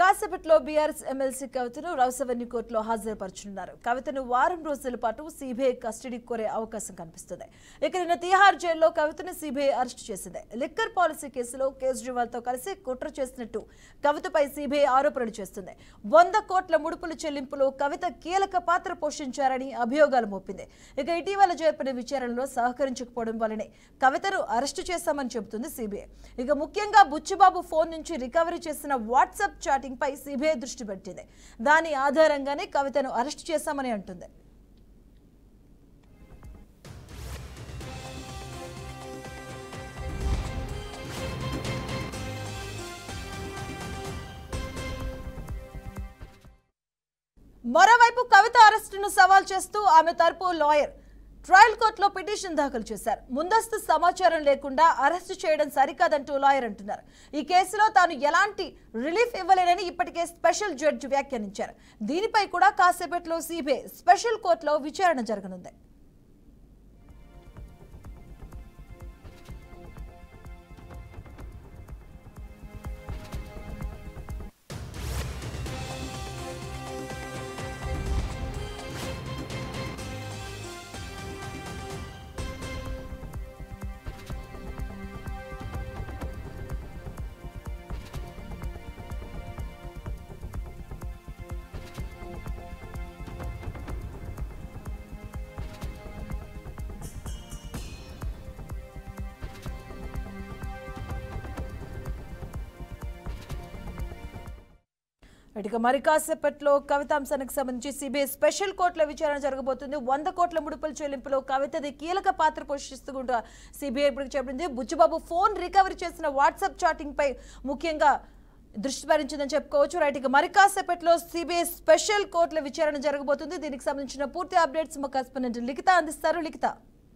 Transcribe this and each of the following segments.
కాసేపట్లో BRS MLC కవితను రౌసవెన్యూ కోర్టులో హాజరుపరచనున్నారు కవితను వారం రోజుల పాటు సిబిఐ కస్టడీ కోరే అవకాశం కనిపిస్తుంది ఇక నిన్న తిహార్ జైల్లో కవితను సిబిఐ అరెస్టు చేసింది లిక్కర్ పాలసీ కేసులో కేజ్రీవాల్ తో కలిసి కుట్ర చేసినట్టు కవితపై సిబిఐ ఆరోపణలు చేస్తుంది వంద కోట్ల ముడుపుల చెల్లింపులో కవిత కీలక పాత్ర పోషించారని అభియోగాలు మోపింది ఇక ఇటీవల జరిపిన విచారణలో సహకరించకపోవడం వల్లనే కవితను అరెస్టు చేశామని చెబుతుంది సిబిఐ ఇక ముఖ్యంగా బుచ్చిబాబు ఫోన్ నుంచి రికవరీ చేసిన వాట్సాప్ చాటింగ్ పై సిబిఐ దృష్టి పెట్టింది దాని ఆధారంగానే కవితను అరెస్టు చేశామని అంటుంది మరోవైపు కవిత అరెస్టును సవాల్ చేస్తూ ఆమె తరపు లాయర్ ట్రయల్ కోర్టులో పిటిషన్ దాఖలు చేశారు ముందస్తు సమాచారం లేకుండా అరెస్టు చేయడం సరికాదంటూ లాయర్ అంటున్నారు ఈ కేసులో తాను ఎలాంటి రిలీఫ్ ఇవ్వలేనని ఇప్పటికే స్పెషల్ జడ్జి వ్యాఖ్యానించారు దీనిపై కూడా కాసేపట్లో సిబిఐ స్పెషల్ కోర్టులో విచారణ జరగనుంది ఇక మరి కాసేపట్లో కవిత అంశానికి సంబంధించి సిబిఐ స్పెషల్ కోర్టుల విచారణ జరగబోతుంది వంద కోట్ల ముడుపుల చెల్లింపులో కవితది కీలక పాత్ర పోషిస్తూ సిబిఐ ఇప్పుడు చెప్పింది బుచ్చిబాబు ఫోన్ రికవరీ చేసిన వాట్సాప్ చాటింగ్ పై ముఖ్యంగా దృష్టి భరించిందని చెప్పుకోవచ్చు రైట్ ఇక మరి కాసేపట్లో సిబిఐ స్పెషల్ కోర్టుల విచారణ జరగబోతుంది దీనికి సంబంధించిన పూర్తి అప్డేట్స్ మా కరెస్పాండెంట్ లిఖిత అందిస్తారు లిఖిత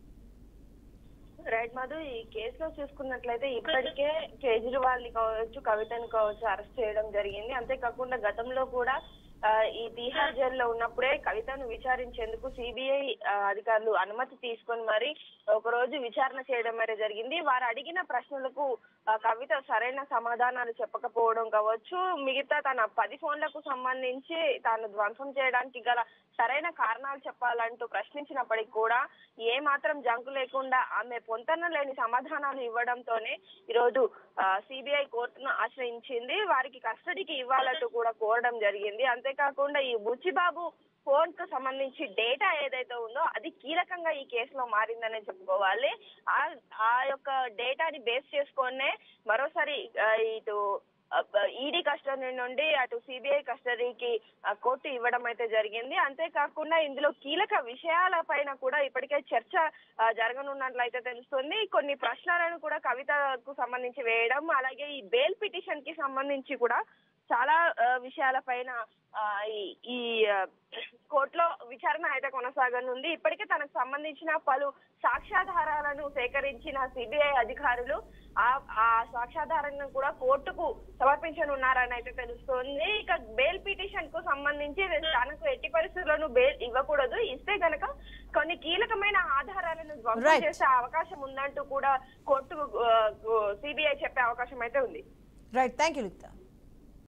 రైట్ మధు ఈ కేసులో చూసుకున్నట్లయితే ఇప్పటికే కేజ్రీవాల్ ని కావచ్చు కవితని కావచ్చు అరెస్ట్ చేయడం జరిగింది అంతేకాకుండా గతంలో కూడా ఆ, ఈ తీహార్ జైల్లో ఉన్నప్పుడే కవితను విచారించేందుకు సిబిఐ అధికారులు అనుమతి తీసుకొని మరి ఒక రోజు విచారణ చేయడం మరి జరిగింది వారు అడిగిన ప్రశ్నలకు ఆ, కవిత సరైన సమాధానాలు చెప్పకపోవడం కావచ్చు మిగతా తన పది ఫోన్లకు సంబంధించి తాను ధ్వంసం చేయడానికి గల సరైన కారణాలు చెప్పాలంటూ ప్రశ్నించినప్పటికీ కూడా ఏ మాత్రం జంకు లేకుండా ఆమె పొంతన లేని సమాధానాలు ఇవ్వడంతోనే ఈరోజు సిబిఐ కోర్టును ఆశ్రయించింది వారికి కస్టడీకి ఇవ్వాలంటూ కూడా కోరడం జరిగింది అంతేకాకుండా ఈ బుచ్చిబాబు ఫోన్ కు సంబంధించి డేటా ఏదైతే ఉందో అది కీలకంగా ఈ కేసులో మారిందనే చెప్పుకోవాలి ఆ ఆ యొక్క డేటాని బేస్ చేసుకొనే మరోసారి ఆ, ఇటు ఈడీ కస్టడీ నుండి అటు సిబిఐ కస్టడీకి ఆ, కోర్టు ఇవ్వడం అయితే జరిగింది అంతేకాకుండా ఇందులో కీలక విషయాల పైన కూడా ఇప్పటికే చర్చ ఆ, జరగనున్నట్లయితే తెలుస్తుంది కొన్ని ప్రశ్నలను కూడా కవితకు సంబంధించి వేయడం అలాగే ఈ బెయిల్ పిటిషన్ కి సంబంధించి కూడా చాలా ఆ, విషయాలపైన ఆ, ఈ- ఈ ఆ, కోర్టులో విచారణ అయితే కొనసాగనుంది ఇప్పటికే తనకు సంబంధించిన పలు సాక్ష్యాధారాలను సేకరించిన సిబిఐ అధికారులు ఆ ఆ సాక్ష్యాధారాలను కూడా కోర్టుకు సమర్పించనున్నారని అయితే తెలుస్తోంది ఇక బెయిల్ పిటిషన్ కు సంబంధించి తనకు ఎట్టి పరిస్థితుల్లోనూ బెయిల్ ఇవ్వకూడదు ఇస్తే గనక కొన్ని కీలకమైన ఆధారాలను ధ్వంసం Right. చేసే అవకాశం ఉందంటూ కూడా కోర్టు సిబిఐ చెప్పే అవకాశం అయితే ఉంది రైట్ థ్యాంక్ యూ లిఖిత